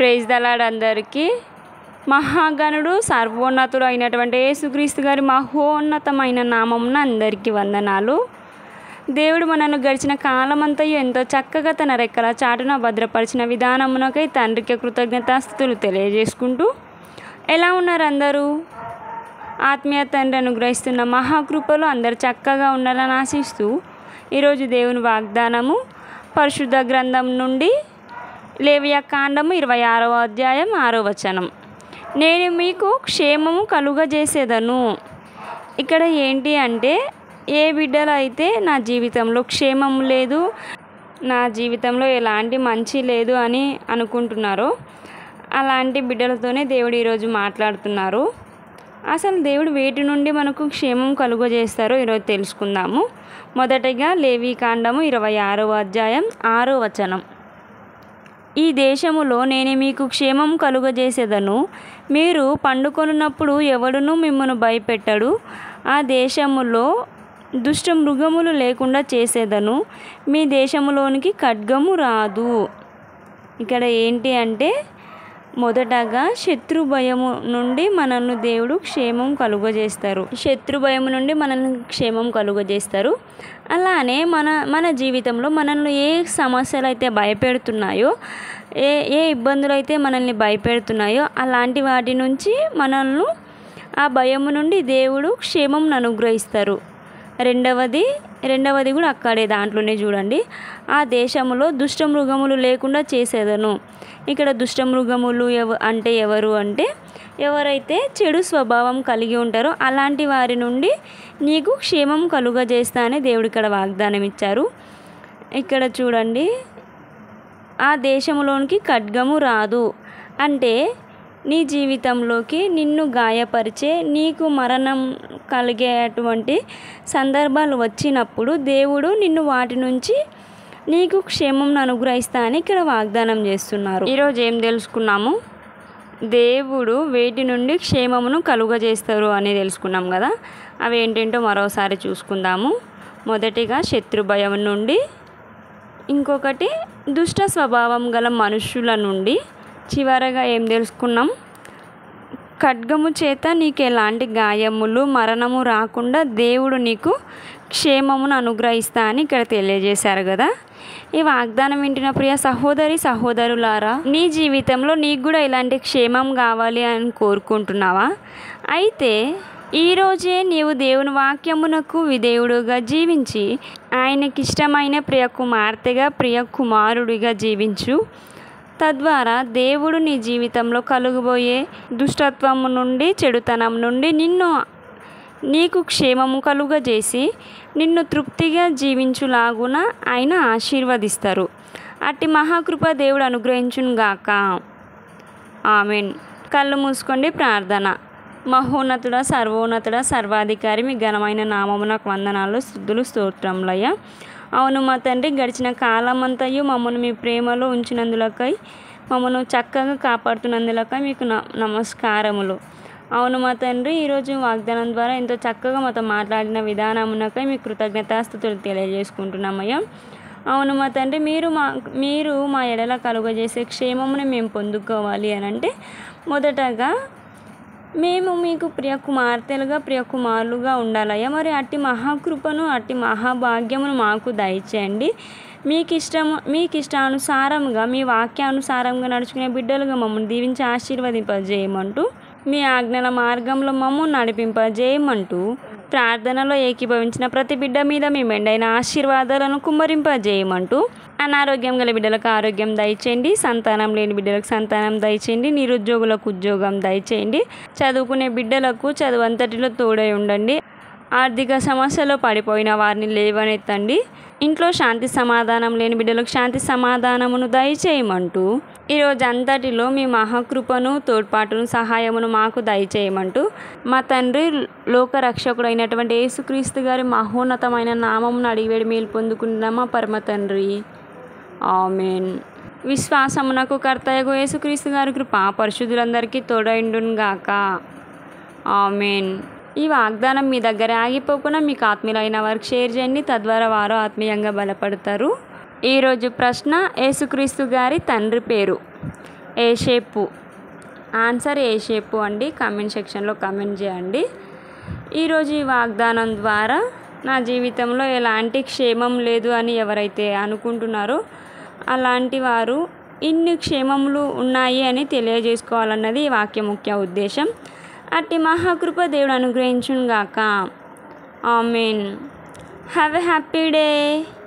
praise the Lord అందరికీ మహాగణుడు సర్వోన్నతుడు అయినటువంటి యేసుక్రీస్తు గారి మహోన్నతమైన నామమున అందరికీ వందనాలు దేవుడు మనల్ని గడిచిన కాలమంతయు ఎంతో చక్కగా తన రెక్కల చాటున భద్రపరిచిన విధానమునకై తండ్రికి కృతజ్ఞతాస్థుతులు తెలియజేసుకుంటూ ఎలా ఉన్నారు అందరూ ఆత్మీయ తండ్రి అనుగ్రహిస్తున్న మహాకృపలో అందరు చక్కగా ఉండాలని ఆశిస్తూ ఈరోజు దేవుని వాగ్దానము పరిశుద్ధ గ్రంథం నుండి లేవియ కాండము ఇరవై ఆరవ అధ్యాయం ఆరో వచనం నేను మీకు క్షేమము కలుగజేసేదను ఇక్కడ ఏంటి అంటే ఏ బిడ్డలు అయితే నా జీవితంలో క్షేమం లేదు నా జీవితంలో ఎలాంటి మంచి లేదు అని అనుకుంటున్నారో అలాంటి బిడ్డలతోనే దేవుడు ఈరోజు మాట్లాడుతున్నారు అసలు దేవుడు వేటి నుండి మనకు క్షేమం కలుగజేస్తారో ఈరోజు తెలుసుకుందాము మొదటగా లేవి కాండము ఇరవై ఆరవ అధ్యాయం ఆరో వచనం ఈ దేశములో నేను మీకు క్షేమం కలుగజేసేదను మీరు పండుకొనున్నప్పుడు ఎవడునూ మిమ్మల్ని భయపెట్టడు ఆ దేశములో దుష్ట మృగములు లేకుండా చేసేదను మీ దేశములోనికి ఖడ్గము రాదు ఇక్కడ ఏంటి అంటే మొదటగా శత్రు భయము నుండి మనల్ని దేవుడు క్షేమం కలుగజేస్తారు శత్రు భయం నుండి మనల్ని క్షేమం కలుగజేస్తారు అలానే మన మన జీవితంలో మనల్ని ఏ సమస్యలు అయితే భయపెడుతున్నాయో ఏ ఏ ఇబ్బందులు అయితే మనల్ని భయపెడుతున్నాయో అలాంటి వాటి నుంచి మనల్ని ఆ భయము నుండి దేవుడు క్షేమం అనుగ్రహిస్తారు రెండవది రెండవది కూడా అక్కడే దాంట్లోనే చూడండి ఆ దేశంలో దుష్ట మృగములు లేకుండా చేసేదను ఇక్కడ దుష్ట మృగములు ఎవ అంటే ఎవరు అంటే ఎవరైతే చెడు స్వభావం కలిగి ఉంటారో అలాంటి వారి నుండి నీకు క్షేమం కలుగజేస్తా అని దేవుడు ఇక్కడ వాగ్దానం ఇచ్చారు ఇక్కడ చూడండి ఆ దేశంలోనికి ఖడ్గము రాదు అంటే నీ జీవితంలోకి నిన్ను గాయపరిచే నీకు మరణం కలిగేటువంటి సందర్భాలు వచ్చినప్పుడు దేవుడు నిన్ను వాటి నుంచి నీకు క్షేమం అనుగ్రహిస్తా అని ఇక్కడ వాగ్దానం చేస్తున్నారు ఈరోజు ఏం తెలుసుకున్నాము దేవుడు వేటి నుండి క్షేమమును కలుగజేస్తారు అని తెలుసుకున్నాం కదా అవి ఏంటంటో మరోసారి చూసుకుందాము మొదటిగా శత్రు భయం నుండి ఇంకొకటి దుష్ట స్వభావం గల మనుషుల నుండి చివరగా ఏం తెలుసుకున్నాం ఖడ్గము చేత నీకు ఎలాంటి గాయములు మరణము రాకుండా దేవుడు నీకు క్షేమమును అనుగ్రహిస్తా అని ఇక్కడ తెలియజేశారు కదా ఈ వాగ్దానం వింటున్న ప్రియ సహోదరి సహోదరులారా నీ జీవితంలో నీకు కూడా ఇలాంటి క్షేమం కావాలి అని కోరుకుంటున్నావా అయితే ఈరోజే నీవు దేవుని వాక్యమునకు విధేయుడుగా జీవించి ఆయనకిష్టమైన ప్రియ కుమార్తెగా ప్రియ కుమారుడిగా జీవించు తద్వారా దేవుడు నీ జీవితంలో కలుగుబోయే దుష్టత్వము నుండి చెడుతనం నుండి నిన్ను నీకు క్షేమము కలుగజేసి నిన్ను తృప్తిగా జీవించులాగున ఆయన ఆశీర్వదిస్తారు అట్టి మహాకృప దేవుడు అనుగ్రహించునుగాక ఆమెన్ కళ్ళు మూసుకోండి ప్రార్థన మహోన్నతుడ సర్వోన్నతుడ సర్వాధికారి మీ ఘనమైన నామమునకు వందనాలు స్థుతులు స్తోత్రములయ్య అవును మా తండ్రి గడిచిన కాలమంతయు మమ్మల్ని మీ ప్రేమలో ఉంచినందులకై మమ్మల్ని చక్కగా కాపాడుతున్నందులకై మీకు నమస్కారములు అవును మా తండ్రి ఈరోజు వాగ్దానం ద్వారా ఎంతో చక్కగా మాతో మాట్లాడిన విధానమునకై మీ కృతజ్ఞతాస్థుతులు తెలియజేసుకుంటున్నామయ్యా అవును మా తండ్రి మీరు మా మీరు మా ఎడల కలుగజేసే క్షేమముని మేము పొందుకోవాలి అని అంటే మొదటగా మేము మీకు ప్రియ కుమార్తెలుగా ప్రియ కుమారులుగా ఉండాలయ్యా మరి అట్టి మహాకృపను అట్టి మహాభాగ్యమును మాకు దయచేయండి మీకు ఇష్టము మీకు ఇష్టానుసారంగా మీ వాక్యానుసారంగా నడుచుకునే బిడ్డలుగా మమ్మల్ని దీవించి ఆశీర్వదింపజేయమంటూ మీ ఆజ్ఞల మార్గంలో మమ్మల్ని నడిపింపజేయమంటూ ప్రార్థనలో ఏకీభవించిన ప్రతి బిడ్డ మీద మీ మెండైన ఆశీర్వాదాలను కుమ్మరింపజేయమంటూ అనారోగ్యం గల బిడ్డలకు ఆరోగ్యం దయచేయండి సంతానం లేని బిడ్డలకు సంతానం దయచేయండి నిరుద్యోగులకు ఉద్యోగం దయచేయండి చదువుకునే బిడ్డలకు చదువు అంతటిలో తోడై ఉండండి ఆర్థిక సమస్యలో పడిపోయిన వారిని లేవనెత్తండి ఇంట్లో శాంతి సమాధానం లేని బిడ్డలకు శాంతి సమాధానమును దయచేయమంటూ ఈరోజు అంతటిలో మీ మహాకృపను తోడ్పాటును సహాయమును మాకు దయచేయమంటూ మా తండ్రి లోకరక్షకుడు అయినటువంటి యేసుక్రీస్తు గారి మహోన్నతమైన నామమును అడిగివేడి మేలు పొందుకుంటున్నామా పరమ తండ్రి ఆమెన్ విశ్వాసమునకు కర్తయగు యేసుక్రీస్తు గారి కృప పరిశుద్ధులందరికీ తోడైండుగాక ఆమెన్ ఈ వాగ్దానం మీ దగ్గర ఆగిపోకుండా మీకు ఆత్మీయులైన వారికి షేర్ చేయండి తద్వారా వారు ఆత్మీయంగా బలపడతారు ఈరోజు ప్రశ్న యేసుక్రీస్తు గారి తండ్రి పేరు Joseph answer Joseph అండి కామెంట్ సెక్షన్లో కామెంట్ చేయండి ఈరోజు ఈ వాగ్దానం ద్వారా నా జీవితంలో ఎలాంటి క్షేమం లేదు అని ఎవరైతే అనుకుంటున్నారో అలాంటి వారు ఇన్ని క్షేమములు ఉన్నాయి అని తెలియజేసుకోవాలన్నది ఈ వాక్య ముఖ్య ఉద్దేశం అట్టి మహాకృప దేవుడు అనుగ్రహించుగాక amen have a happy day